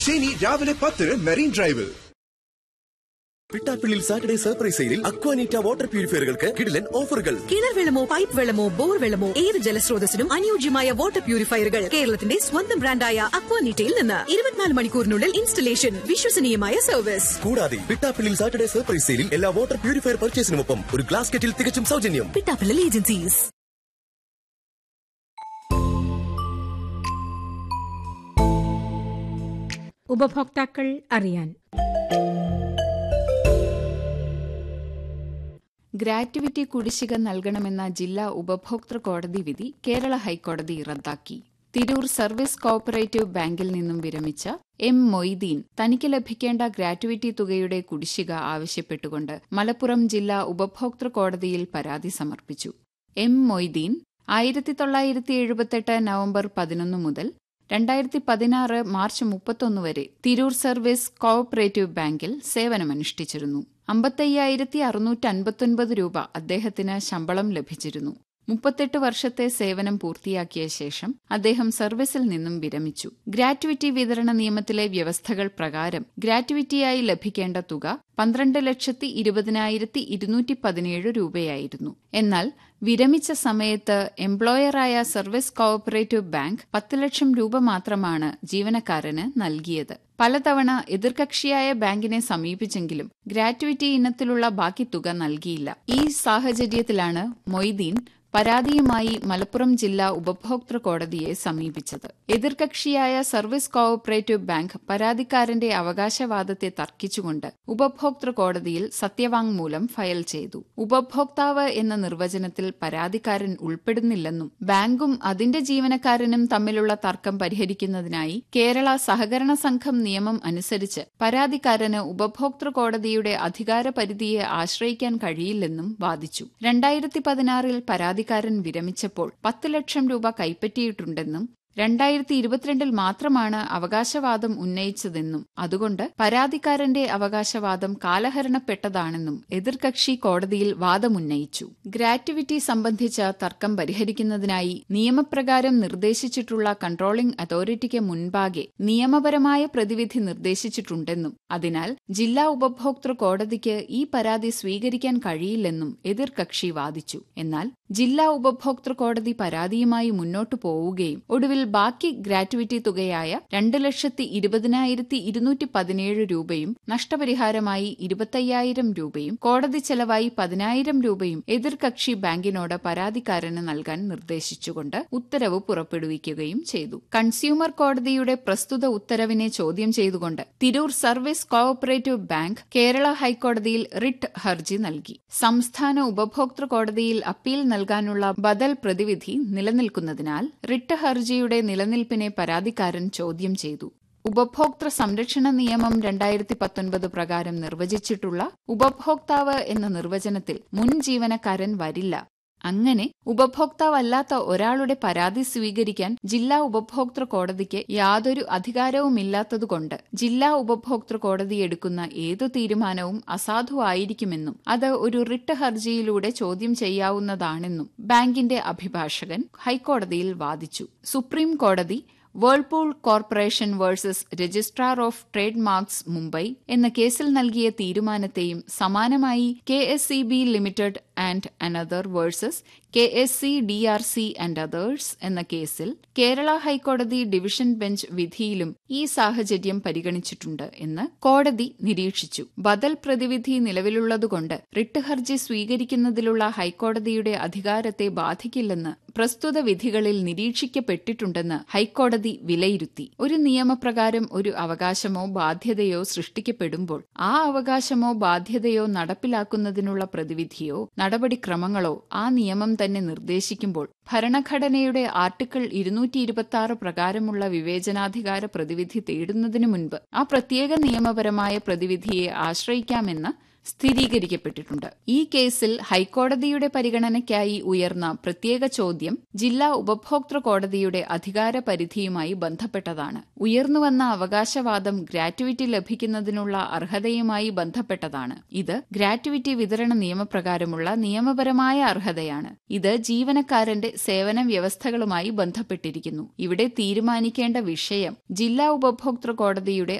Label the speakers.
Speaker 1: ശനി രാവിലെ പത്തിന് മെറീൻ ഡ്രൈവിൽ
Speaker 2: പിട്ടാപ്പിള്ളിൽ സാറ്റർഡേ സർപ്രൈസ് സെയിലിൽ അക്വാനീറ്റ വാട്ടർ പ്യൂരിഫയറുകൾക്ക് കിടിലൻ ഓഫറുകൾ
Speaker 3: കിണർ വെള്ളമോ പൈപ്പ് വെള്ളമോ ബോർ വെള്ളമോ ഏത് ജലസ്രോതസ്സിനും അനുയോജ്യമായ വാട്ടർ പ്യൂരിഫയറുകൾ കേരളത്തിന്റെ സ്വന്തം ബ്രാൻഡായ അക്വാനിറ്റയിൽ നിന്ന് ഇരുപത്തിനാല് മണിക്കൂറിനുള്ളിൽ ഇൻസ്റ്റലേഷൻ വിശ്വസനീയമായ സർവീസ്
Speaker 2: കൂടാതെ പിട്ടാപ്പിള്ളിൽ സാറ്റർഡേ സർപ്രൈസ് സെയിലിൽ എല്ലാ വാട്ടർ പ്യൂരിഫയർ പർച്ചേസിനുമൊപ്പം ഒരു ഗ്ലാസ് കെറ്റിൽ തികച്ചും സൗജന്യം
Speaker 3: പിട്ടാപ്പിള്ളൽ ഏജൻസീസ്
Speaker 4: ഉപഭോക്താക്കൾ അറിയാൻ
Speaker 5: ഗ്രാറ്റുവിറ്റി കുടിശ്ശിക നൽകണമെന്ന ജില്ലാ ഉപഭോക്തൃ കോടതി വിധി കേരള ഹൈക്കോടതി റദ്ദാക്കി തിരൂർ സർവീസ് കോഓപ്പറേറ്റീവ് ബാങ്കിൽ നിന്നും വിരമിച്ച എം മൊയ്തീൻ തനിക്ക് ലഭിക്കേണ്ട ഗ്രാറ്റുവിറ്റി തുകയുടെ കുടിശ്ശിക ആവശ്യപ്പെട്ടുകൊണ്ട് മലപ്പുറം ജില്ലാ ഉപഭോക്തൃ കോടതിയിൽ പരാതി സമർപ്പിച്ചു എം മൊയ്തീൻ ആയിരത്തി തൊള്ളായിരത്തി എഴുപത്തെട്ട് നവംബർ പതിനൊന്ന് മുതൽ രണ്ടായിരത്തി പതിനാറ് മാർച്ച് മുപ്പത്തൊന്ന് വരെ തിരൂർ സർവീസ് കോഓപ്പറേറ്റീവ് ബാങ്കിൽ സേവനമനുഷ്ഠിച്ചിരുന്നു അമ്പത്തയ്യായിരത്തി അറുന്നൂറ്റി അൻപത്തൊൻപത് രൂപ അദ്ദേഹത്തിന് ശമ്പളം ലഭിച്ചിരുന്നു മുപ്പത്തെട്ട് വർഷത്തെ സേവനം പൂർത്തിയാക്കിയ ശേഷം അദ്ദേഹം സർവീസിൽ നിന്നും വിരമിച്ചു ഗ്രാറ്റുവിറ്റി വിതരണ നിയമത്തിലെ വ്യവസ്ഥകൾ പ്രകാരം ഗ്രാറ്റുവിറ്റിയായി ലഭിക്കേണ്ട തുക പന്ത്രണ്ട് ലക്ഷത്തി ഇരുപതിനായിരത്തി ഇരുന്നൂറ്റി പതിനേഴ് രൂപയായിരുന്നു എന്നാൽ വിരമിച്ച സമയത്ത് എംപ്ലോയറായ സർവീസ് കോഓപ്പറേറ്റീവ് ബാങ്ക് പത്ത് ലക്ഷം രൂപ മാത്രമാണ് ജീവനക്കാരന് നൽകിയത് പലതവണ എതിർകക്ഷിയായ ബാങ്കിനെ സമീപിച്ചെങ്കിലും ഗ്രാറ്റുവിറ്റി ഇനത്തിലുള്ള ബാക്കി തുക നൽകിയില്ല ഈ സാഹചര്യത്തിലാണ് മൊയ്തീൻ പരാതിയുമായി മലപ്പുറം ജില്ലാ ഉപഭോക്തൃ കോടതിയെ സമീപിച്ചത് എതിർകക്ഷിയായ സർവീസ് കോഓപ്പറേറ്റീവ് ബാങ്ക് പരാതിക്കാരന്റെ അവകാശവാദത്തെ തർക്കിച്ചുകൊണ്ട് ഉപഭോക്തൃ കോടതിയിൽ സത്യവാങ്മൂലം ഫയൽ ചെയ്തു ഉപഭോക്താവ് എന്ന നിർവചനത്തിൽ പരാതിക്കാരൻ ഉൾപ്പെടുന്നില്ലെന്നും ബാങ്കും അതിന്റെ ജീവനക്കാരനും തമ്മിലുള്ള തർക്കം പരിഹരിക്കുന്നതിനായി കേരള സഹകരണ സംഘം നിയമം അനുസരിച്ച് പരാതിക്കാരന് ഉപഭോക്തൃ കോടതിയുടെ അധികാര പരിധിയെ ആശ്രയിക്കാൻ കഴിയില്ലെന്നും വാദിച്ചു രണ്ടായിരത്തി പതിനാറിൽ പരാതിക്കാരൻ വിരമിച്ചപ്പോൾ പത്ത് ലക്ഷം രൂപ കൈപ്പറ്റിയിട്ടുണ്ടെന്നും രണ്ടായിരത്തി ഇരുപത്തിരണ്ടിൽ മാത്രമാണ് അവകാശവാദം ഉന്നയിച്ചതെന്നും അതുകൊണ്ട് പരാതിക്കാരന്റെ അവകാശവാദം കാലഹരണപ്പെട്ടതാണെന്നും എതിർകക്ഷി കോടതിയിൽ വാദമുന്നയിച്ചു ഗ്രാറ്റുവിറ്റി സംബന്ധിച്ച തർക്കം പരിഹരിക്കുന്നതിനായി നിയമപ്രകാരം നിർദ്ദേശിച്ചിട്ടുള്ള കൺട്രോളിംഗ് അതോറിറ്റിക്ക് മുൻപാകെ നിയമപരമായ പ്രതിവിധി നിർദ്ദേശിച്ചിട്ടുണ്ടെന്നും അതിനാൽ ജില്ലാ ഉപഭോക്തൃ കോടതിക്ക് ഈ പരാതി സ്വീകരിക്കാൻ കഴിയില്ലെന്നും എതിർകക്ഷി വാദിച്ചു എന്നാൽ ജില്ലാ ഉപഭോക്തൃ കോടതി പരാതിയുമായി മുന്നോട്ടു പോവുകയും ഒടുവിൽ ബാക്കി ഗ്രാറ്റുവിറ്റി തുകയായ രണ്ട് ലക്ഷത്തി ഇരുപതിനായിരത്തി ഇരുന്നൂറ്റി പതിനേഴ് രൂപയും നഷ്ടപരിഹാരമായി ഇരുപത്തയ്യായിരം രൂപയും കോടതി ചെലവായി പതിനായിരം രൂപയും എതിർകക്ഷി ബാങ്കിനോട് പരാതിക്കാരന് നൽകാൻ നിർദ്ദേശിച്ചുകൊണ്ട് ഉത്തരവ് പുറപ്പെടുവിക്കുകയും ചെയ്തു കൺസ്യൂമർ കോടതിയുടെ പ്രസ്തുത ഉത്തരവിനെ ചോദ്യം ചെയ്തുകൊണ്ട് Tirur service cooperative bank Kerala ഹൈക്കോടതിയിൽ റിട്ട് ഹർജി നൽകി സംസ്ഥാന ഉപഭോക്തൃ കോടതിയിൽ അപ്പീൽ നൽകാനുള്ള ബദൽ പ്രതിവിധി നിലനിൽക്കുന്നതിനാൽ റിട്ട് ഹർജിയുടെ നിലനിൽപ്പിനെ പരാതിക്കാരൻ ചോദ്യം ചെയ്തു ഉപഭോക്തൃ സംരക്ഷണ നിയമം രണ്ടായിരത്തി പത്തൊൻപത് പ്രകാരം നിർവചിച്ചിട്ടുള്ള ഉപഭോക്താവ് എന്ന നിർവചനത്തിൽ മുൻ ജീവനക്കാരൻ വരില്ല അങ്ങനെ ഉപഭോക്താവല്ലാത്ത ഒരാളുടെ പരാതി സ്വീകരിക്കാൻ ജില്ലാ ഉപഭോക്തൃ കോടതിക്ക് യാതൊരു അധികാരവുമില്ലാത്തതുകൊണ്ട് ജില്ലാ ഉപഭോക്തൃ കോടതി എടുക്കുന്ന ഏതു തീരുമാനവും അസാധുവായിരിക്കുമെന്നും അത് ഒരു റിട്ട് ഹർജിയിലൂടെ ചോദ്യം ചെയ്യാവുന്നതാണെന്നും ബാങ്കിന്റെ അഭിഭാഷകൻ ഹൈക്കോടതിയിൽ വാദിച്ചു സുപ്രീം കോടതി Whirlpool corporation versus registrar of trade marks Mumbai എന്ന കേസിൽ നൽകിയ തീരുമാനത്തെയും സമാനമായി K S C B limited and another versus K S C D R C and others എന്ന കേസിൽ കേരള ഹൈക്കോടതി ഡിവിഷൻ ബെഞ്ച് വിധിയിലും ഈ സാഹചര്യം പരിഗണിച്ചിട്ടുണ്ട് എന്ന് കോടതി നിരീക്ഷിച്ചു ബദൽ പ്രതിവിധി നിലവിലുള്ളതുകൊണ്ട് റിട്ട് ഹർജി സ്വീകരിക്കുന്നതിലുള്ള ഹൈക്കോടതിയുടെ അധികാരത്തെ ബാധിക്കില്ലെന്ന് പ്രസ്തുത വിധികളിൽ നിരീക്ഷിക്കപ്പെട്ടിട്ടുണ്ടെന്ന് ഹൈക്കോടതി വിലയിരുത്തി ഒരു നിയമപ്രകാരം ഒരു അവകാശമോ ബാധ്യതയോ സൃഷ്ടിക്കപ്പെടുമ്പോൾ ആ അവകാശമോ ബാധ്യതയോ നടപ്പിലാക്കുന്നതിനുള്ള പ്രതിവിധിയോ നടപടിക്രമങ്ങളോ ആ നിയമം തന്നെ നിർദ്ദേശിക്കുമ്പോൾ ഭരണഘടനയുടെ ആർട്ടിക്കിൾ ഇരുന്നൂറ്റി ഇരുപത്തി ആറ് പ്രകാരമുള്ള വിവേചനാധികാര പ്രതിവിധി തേടുന്നതിനു മുൻപ് ആ പ്രത്യേക നിയമപരമായ പ്രതിവിധിയെ ആശ്രയിക്കാമെന്ന് സ്ഥിരീകരിക്കപ്പെട്ടിട്ടുണ്ട് ഈ കേസിൽ ഹൈക്കോടതിയുടെ പരിഗണനയ്ക്കായി ഉയർന്ന പ്രത്യേക ചോദ്യം ജില്ലാ ഉപഭോക്തൃ കോടതിയുടെ അധികാര പരിധിയുമായി ബന്ധപ്പെട്ടതാണ് ഉയർന്നുവന്ന അവകാശവാദം ഗ്രാറ്റുവിറ്റി ലഭിക്കുന്നതിനുള്ള അർഹതയുമായി ബന്ധപ്പെട്ടതാണ് ഇത് ഗ്രാറ്റുവിറ്റി വിതരണ നിയമപ്രകാരമുള്ള നിയമപരമായ അർഹതയാണ് ഇത് ജീവനക്കാരന്റെ സേവന വ്യവസ്ഥകളുമായി ബന്ധപ്പെട്ടിരിക്കുന്നു ഇവിടെ തീരുമാനിക്കേണ്ട വിഷയം ജില്ലാ ഉപഭോക്തൃ കോടതിയുടെ